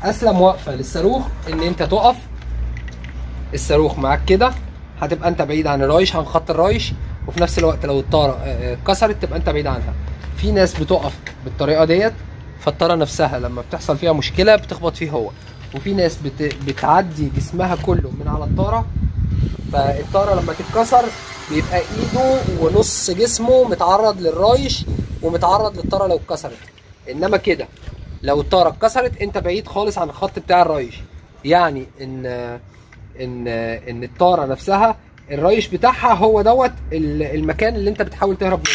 اسلم وقفه للصاروخ ان انت تقف الصاروخ معاك كده هتبقى انت بعيد عن الرايش عن خط الرايش وفي نفس الوقت لو الطاره آه، اتكسرت تبقى انت بعيد عنها في ناس بتقف بالطريقه ديت فالطاره نفسها لما بتحصل فيها مشكله بتخبط فيه هو وفي ناس بت... بتعدي جسمها كله من على الطاره فالطاره لما تتكسر بيبقى ايده ونص جسمه متعرض للرايش ومتعرض للطاره لو اتكسرت انما كده لو الطاره اتكسرت انت بعيد خالص عن الخط بتاع الرايش يعني ان ان ان الطاره نفسها الرايش بتاعها هو دوت ال- المكان اللي انت بتحاول تهرب منه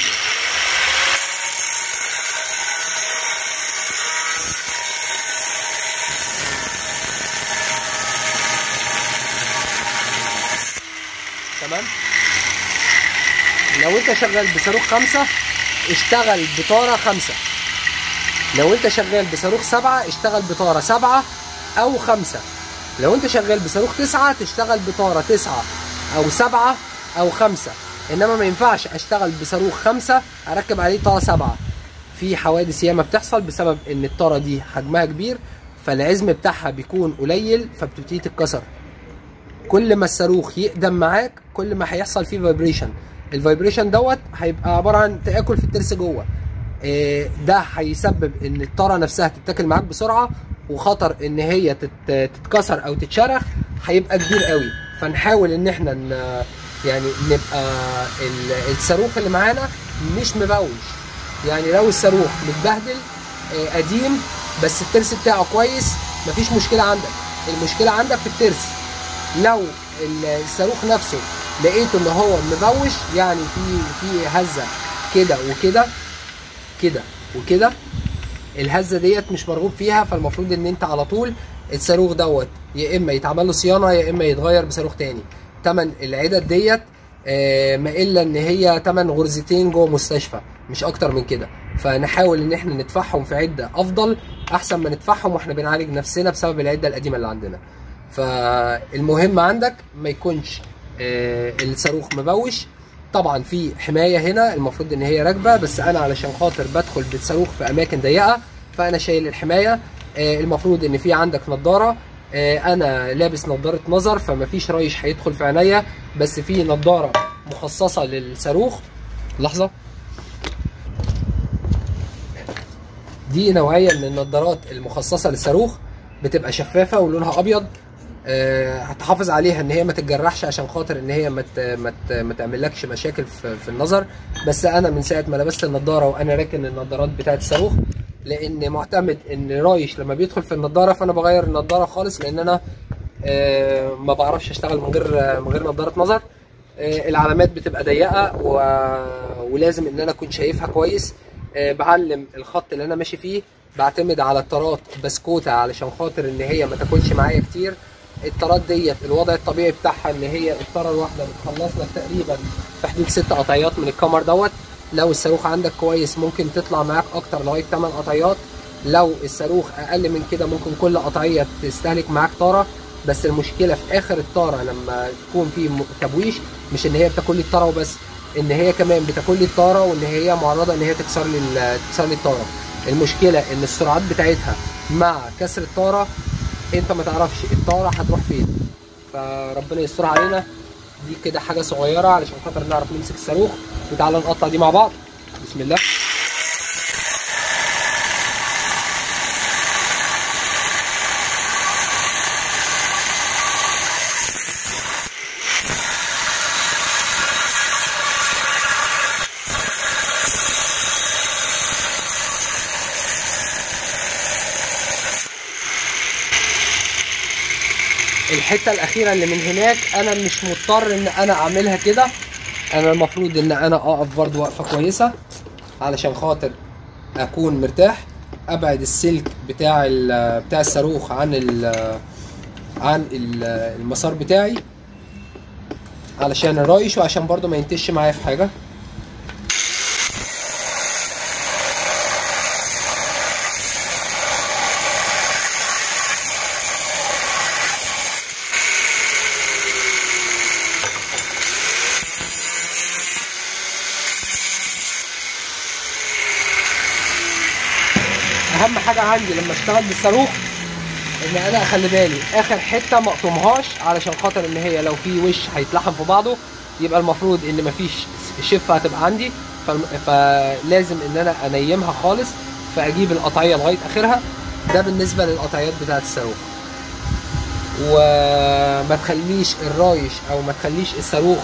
تمام لو انت شغال بصاروخ خمسة اشتغل بطارة خمسة لو انت شغال بصاروخ سبعة اشتغل بطارة سبعة او خمسة لو انت شغال بصاروخ تسعة تشتغل بطارة تسعة او سبعة او خمسة انما ما ينفعش اشتغل بصاروخ خمسة اركب عليه طارة سبعة في حوادث ياما بتحصل بسبب ان الطارة دي حجمها كبير فالعزم بتاعها بيكون قليل فبتبتدي تتكسر كل ما الصاروخ يقدم معاك كل ما هيحصل فيه فايبريشن الفايبريشن دوت هيبقى عباره عن تاكل في الترس جوه إيه، ده هيسبب ان الطاره نفسها تتاكل معاك بسرعه وخطر ان هي تت- تتكسر او تتشرخ هيبقى كبير قوي فنحاول ان احنا ن- يعني نبقى ال- الصاروخ اللي معانا مش مبوش يعني لو الصاروخ متبهدل آه، قديم بس الترس بتاعه كويس مفيش مشكله عندك المشكله عندك في الترس لو الصاروخ نفسه لقيته ان هو مبوش يعني في في هزه كده وكده كده وكده الهزه ديت مش مرغوب فيها فالمفروض ان انت على طول الصاروخ دوت يا اما يتعمل له صيانه يا اما يتغير بصاروخ تاني تمن العدد ديت آه، ما الا ان هي تمن غرزتين جوه مستشفى مش اكتر من كده فنحاول ان احنا ندفعهم في عده افضل احسن ما ندفعهم واحنا بنعالج نفسنا بسبب العده القديمه اللي عندنا فالمهم عندك ما يكونش آه، الصاروخ مبوش طبعا في حمايه هنا المفروض ان هي راكبه بس انا علشان خاطر بدخل بالصاروخ في اماكن ضيقه فانا شايل الحمايه آه، المفروض ان في عندك نضاره آه، انا لابس نضاره نظر فمفيش ريش هيدخل في عينيا بس في نضاره مخصصه للصاروخ لحظه دي نوعيه من النضارات المخصصه للصاروخ بتبقى شفافه ولونها ابيض آه، هتحافظ عليها ان هي ما تتجرحش عشان خاطر ان هي ما ت- ما ت- ما تعملكش مشاكل في في النظر بس انا من ساعه ما لبست النضاره وانا راكن النضارات بتاعت الصاروخ لان معتمد ان رايش لما بيدخل في النضاره فانا بغير النضاره خالص لان انا آه، ما بعرفش اشتغل من غير من غير نضاره نظر آه، العلامات بتبقى ضيقه و... ولازم ان انا اكون شايفها كويس آه، بعلم الخط اللي انا ماشي فيه بعتمد على الطارات بسكوته علشان خاطر ان هي ما تاكلش معايا كتير الطارات ديت الوضع الطبيعي بتاعها ان هي الطاره الواحده بتخلص لك تقريبا في حدود ست قطعيات من الكمر دوت لو الصاروخ عندك كويس ممكن تطلع معاك اكتر لغايه 8 قطعيات لو الصاروخ اقل من كده ممكن كل قطعيه تستهلك معاك طاره بس المشكله في اخر الطاره لما تكون في م- تبويش مش ان هي بتاكل لي الطاره وبس ان هي كمان بتاكل لي الطاره وان هي معرضه ان هي تكسر لي ال- تكسر لي الطاره المشكله ان السرعات بتاعتها مع كسر الطاره انت ما تعرفش الطاره هتروح فين فربنا يستر علينا دي كده حاجه صغيره علشان خاطر نعرف نمسك الصاروخ وتعالى نقطع دي مع بعض بسم الله الحته الاخيره اللي من هناك انا مش مضطر ان انا اعملها كده انا المفروض ان انا اقف برضو وقفه كويسه علشان خاطر اكون مرتاح ابعد السلك بتاع ال- بتاع الصاروخ عن ال عن ال- المسار بتاعي علشان الرايش وعشان برضو ما ينتش معايا في حاجه اهم حاجه عندي لما اشتغل بالصاروخ ان انا اخلي بالي اخر حته ما اقطمهاش علشان خاطر ان هي لو في وش هيتلحم في بعضه يبقى المفروض ان مفيش شفه هتبقى عندي فالم- فلازم ان انا انيمها خالص فاجيب القطعيه لغايه اخرها ده بالنسبه للقطعيات بتاعه الصاروخ وما تخليش الرايش او ما تخليش الصاروخ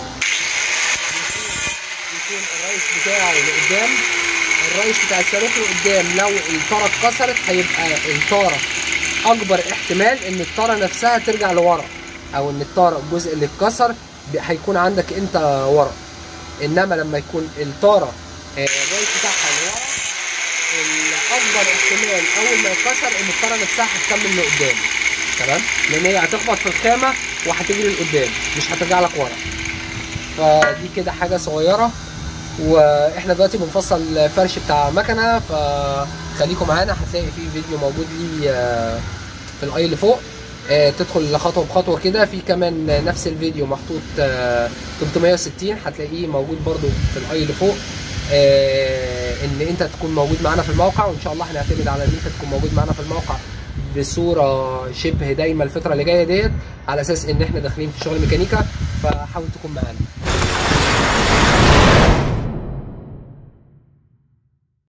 يكون الرايش بتاعه لقدام الرايش بتاع الصاروخ لقدام لو الطاره اتكسرت هيبقى الطاره اكبر احتمال ان الطاره نفسها ترجع لورا او ان الطاره الجزء اللي اتكسر ب- هيكون عندك انت ورا انما لما يكون الطاره آه، الرايش بتاعها لورا الاكبر احتمال اول ما يتكسر ان الطاره نفسها هتكمل لقدام تمام لان هي هتخبط في الخامه وهتجري لقدام مش هترجع لك ورا فدي كده حاجه صغيره واحنا دلوقتي بنفصل الفرش بتاع مكنه فخليكم معانا هتلاقي في فيديو موجود لي آه، في الاي اللي فوق آه، تدخل خطوه بخطوه كده في كمان نفس الفيديو محطوط آه، 360 هتلاقيه موجود برضو في الاي اللي فوق آه، ان انت تكون موجود معانا في الموقع وان شاء الله هنعتمد على ان انت تكون موجود معانا في الموقع بصوره شبه دايمه الفتره اللي جايه ديت على اساس ان احنا داخلين في شغل ميكانيكا فحاول تكون معانا